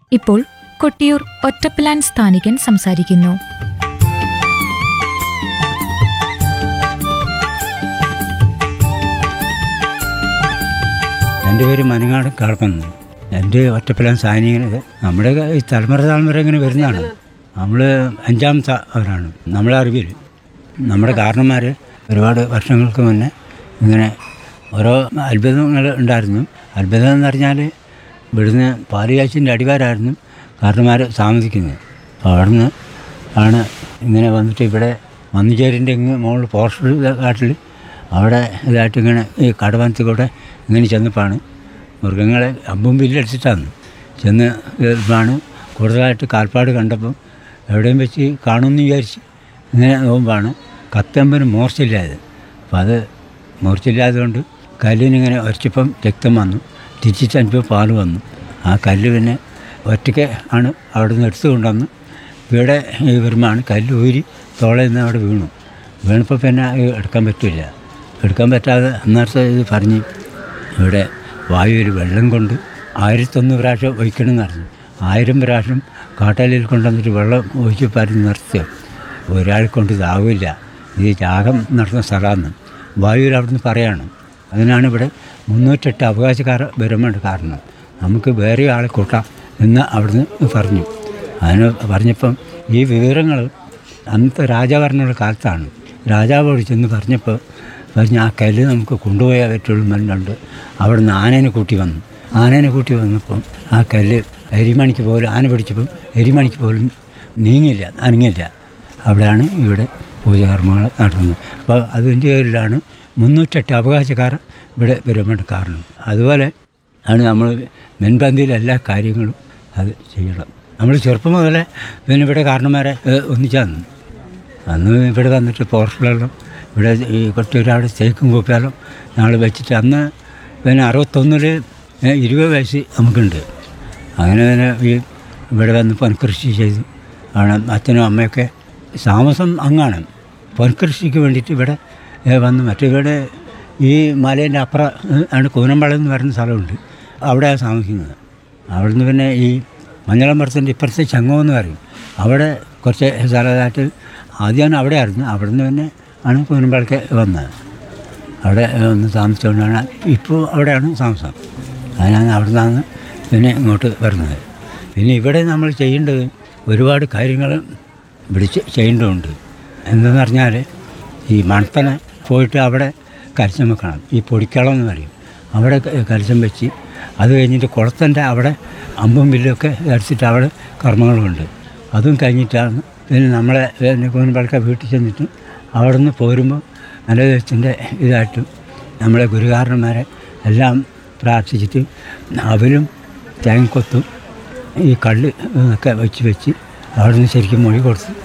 ഇപ്പോൾ കൊട്ടിയൂർ ഒറ്റപ്പിലാൻ സ്ഥാനികൻ സംസാരിക്കുന്നു എൻ്റെ പേര് മനങ്ങാട് കാർപ്പന്ന് എൻ്റെ ഒറ്റപ്പിലാൻ സാനികന് നമ്മുടെ ഈ തലമുറ തലമുറ ഇങ്ങനെ വരുന്നതാണ് നമ്മൾ അഞ്ചാമത്തെ അവരാണ് നമ്മളെ അറിവിൽ നമ്മുടെ കാരണന്മാർ ഒരുപാട് വർഷങ്ങൾക്ക് മുന്നേ ഇങ്ങനെ ഓരോ അത്ഭുതങ്ങൾ ഉണ്ടായിരുന്നു അത്ഭുതം എന്ന് പറഞ്ഞാൽ ഇവിടുന്ന് പാലുകാച്ചിൻ്റെ അടിവാരായിരുന്നു കാരണന്മാർ താമസിക്കുന്നത് അപ്പോൾ അവിടുന്ന് ആണ് ഇങ്ങനെ വന്നിട്ട് ഇവിടെ മന്നുചേരിൻ്റെ ഇങ്ങ് മുകളിൽ പോസ്റ്റർ കാട്ടിൽ അവിടെ ഇതായിട്ട് ഇങ്ങനെ ഈ കടവനത്തിൽ കൂടെ ഇങ്ങനെ ചെന്നപ്പോഴാണ് മൃഗങ്ങളെ അമ്പും വില്ലടിച്ചിട്ടാണ് ചെന്ന് ആണ് കൂടുതലായിട്ട് കാൽപ്പാട് കണ്ടപ്പം എവിടെയും വെച്ച് കാണുമെന്ന് വിചാരിച്ച് ഇങ്ങനെ നോക്കുമ്പോഴാണ് കത്തമ്പന് മൂർച്ചയില്ലായത് അപ്പോൾ അത് മൂർച്ചയില്ലാത്തതുകൊണ്ട് കല്ലിനിങ്ങനെ ഒരച്ചപ്പം രക്തം വന്നു തിരിച്ചിട്ടപ്പോൾ പാല് വന്നു ആ കല്ല് പിന്നെ ഒറ്റയ്ക്ക് ആണ് അവിടെ നിന്ന് എടുത്തു കൊണ്ടുവന്ന് ഇവിടെ ഈ വരുമ്പോഴാണ് കല്ല് ഊരി തോളയിൽ നിന്ന് അവിടെ വീണു വീണപ്പോൾ പിന്നെ അത് എടുക്കാൻ പറ്റില്ല എടുക്കാൻ പറ്റാതെ അന്നേരത്തെ ഇത് പറഞ്ഞ് ഇവിടെ വായുവിൽ വെള്ളം കൊണ്ട് ആയിരത്തൊന്ന് പ്രാവശ്യം ഒഴിക്കണമെന്ന് പറഞ്ഞു ആയിരം പ്രാവശ്യം കാട്ടാലിൽ കൊണ്ടുവന്നിട്ട് വെള്ളം ഒഴിച്ച് പരന്ന് നിർത്തുക ഒരാളെ കൊണ്ട് ഇതാവില്ല ഇത് യാഗം നടന്ന സ്ഥലമാണ് വായുവിൽ അവിടുന്ന് പറയാണ് അതിനാണ് ഇവിടെ മുന്നൂറ്റെട്ട് അവകാശക്കാർ വരുമ്പോൾ കാരണം നമുക്ക് വേറെ ആളെ കൂട്ടാം എന്ന് അവിടുന്ന് പറഞ്ഞു അതിന് പറഞ്ഞപ്പം ഈ വിവരങ്ങൾ അന്നത്തെ രാജാഭരണയുടെ കാലത്താണ് രാജാവോട് ചെന്ന് പറഞ്ഞപ്പോൾ പറഞ്ഞ് ആ കല്ല് നമുക്ക് കൊണ്ടുപോയാൽ പറ്റുള്ളൂ എന്നുണ്ട് അവിടെ നിന്ന് ആനേനെ കൂട്ടി വന്നു ആനേനെ കൂട്ടി വന്നപ്പം ആ കല്ല് എരിമണിക്ക് പോലും ആന പിടിച്ചപ്പം എരിമണിക്ക് പോലും നീങ്ങില്ല അനങ്ങില്ല അവിടെയാണ് ഇവിടെ പൂജകർമ്മങ്ങൾ നടത്തുന്നത് അപ്പോൾ അതിൻ്റെ പേരിലാണ് മുന്നൂറ്റെട്ട് അവകാശക്കാർ ഇവിടെ വരുമ്പോൾ കാരണം അതുപോലെ ആണ് നമ്മൾ മുൻപന്തിയിൽ എല്ലാ കാര്യങ്ങളും അത് ചെയ്യണം നമ്മൾ ചെറുപ്പം മുതലേ പിന്നെ ഇവിടെ കാരണന്മാരെ ഒന്നിച്ചാന്ന് അന്ന് ഇവിടെ വന്നിട്ട് പോർഷലെല്ലാം ഇവിടെ ഈ കൊട്ടിയൂരാട് തേക്കും കൂപ്പിയാലും ഞങ്ങൾ വെച്ചിട്ട് അന്ന് പിന്നെ അറുപത്തൊന്നിൽ ഇരുപത് വയസ്സ് നമുക്കുണ്ട് അങ്ങനെ തന്നെ ഈ ഇവിടെ വന്ന് പൊൻകൃഷി ചെയ്തു ആണ് അച്ഛനും അമ്മയൊക്കെ താമസം അങ്ങാണ് പൊൻകൃഷിക്ക് വേണ്ടിയിട്ട് ഇവിടെ ഏ, വന്ന് മറ്റിവിടെ ഈ മലേൻ്റെ അപ്പുറം ഏ, ആണ് കൂനമ്പളം എന്ന് പറയുന്ന സ്ഥലമുണ്ട് അവിടെയാണ് താമസിക്കുന്നത് അവിടുന്ന് പിന്നെ ഈ മഞ്ഞളമ്പറത്തിൻ്റെ ഇപ്പുറത്തെ ചങ്ങോ എന്ന് പറയും അവിടെ കുറച്ച് സ്ഥലമായിട്ട് ആദ്യമാണ് അവിടെ ആയിരുന്നു അവിടുന്ന് പിന്നെ ആണ് കൂനമ്പളക്ക് വന്നത് അവിടെ ഒന്ന് താമസിച്ചുകൊണ്ടാണ് ഇപ്പോൾ അവിടെയാണ് താമസം അതിനാണ് അവിടെ നിന്നാണ് പിന്നെ ഇങ്ങോട്ട് വരുന്നത് പിന്നെ ഇവിടെ നമ്മൾ ചെയ്യേണ്ടത് ഒരുപാട് കാര്യങ്ങൾ ഇവിടെ ചെ- ചെയ്യേണ്ടതുണ്ട് എന്തെന്ന് പറഞ്ഞാൽ ഈ മണത്തനെ പോയിട്ട് അവിടെ കലശം വെക്കണം ഈ പൊടിക്കളം എന്ന് പറയും അവിടെ ക- കലശം വെച്ച് അത് കഴിഞ്ഞിട്ട് കുളത്തിൻ്റെ അവിടെ അമ്പും വില്ലൊക്കെ അടിച്ചിട്ട് അവിടെ കർമ്മങ്ങളുണ്ട് അതും കഴിഞ്ഞിട്ടാണ് പിന്നെ നമ്മളെ കൂനമ്പളക്ക വീട്ടിൽ ചെന്നിട്ട് അവിടെ നിന്ന് പോരുമ്പോൾ നല്ല ദൈവത്തിൻ്റെ ഇതായിട്ടും നമ്മളെ ഗുരുകാരന്മാരെ എല്ലാം പ്രാർത്ഥിച്ചിട്ട് അവരും തേങ്ങക്കൊത്തും ഈ കള്ള് ഒക്കെ വെച്ച് വെച്ച് അവിടെ നിന്ന് ശരിക്കും മൊഴി കൊടുത്ത്